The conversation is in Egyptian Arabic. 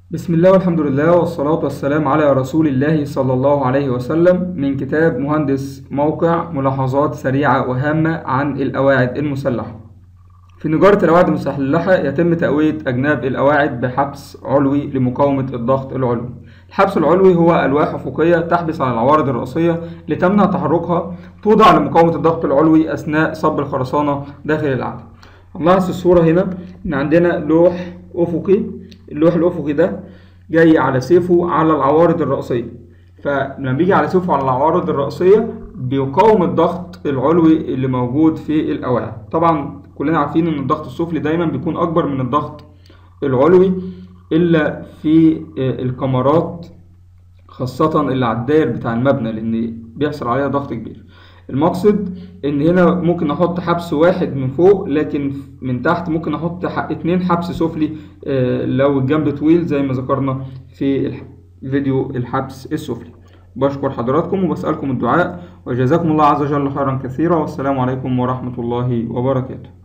بسم الله والحمد لله والصلاة والسلام على رسول الله صلى الله عليه وسلم من كتاب مهندس موقع ملاحظات سريعة وهامة عن القواعد المسلحة في نجارة القواعد المسلحة يتم تقوية أجناب القواعد بحبس علوي لمقاومة الضغط العلوي الحبس العلوي هو ألواح أفقية تحبس على العوارض الرئيسية لتمنع تحركها توضع لمقاومة الضغط العلوي أثناء صب الخرسانة داخل القاعدة نلاحظ الصورة هنا إن عندنا لوح أفقي اللوح الأفقي ده جاي على سيفه على العوارض الرئيسية فلما بيجي على سيفه على العوارض الرئيسية بيقاوم الضغط العلوي اللي موجود في القواعد طبعا كلنا عارفين ان الضغط السفلي دايما بيكون اكبر من الضغط العلوي الا في الكمرات خاصة اللي على الداير بتاع المبنى لان بيحصل عليها ضغط كبير المقصد ان هنا ممكن احط حبس واحد من فوق لكن من تحت ممكن احط اتنين حبس سفلي لو الجنب طويل زي ما ذكرنا في فيديو الحبس السفلي بشكر حضراتكم وبسألكم الدعاء وجزاكم الله عز وجل خيرا كثيرا والسلام عليكم ورحمة الله وبركاته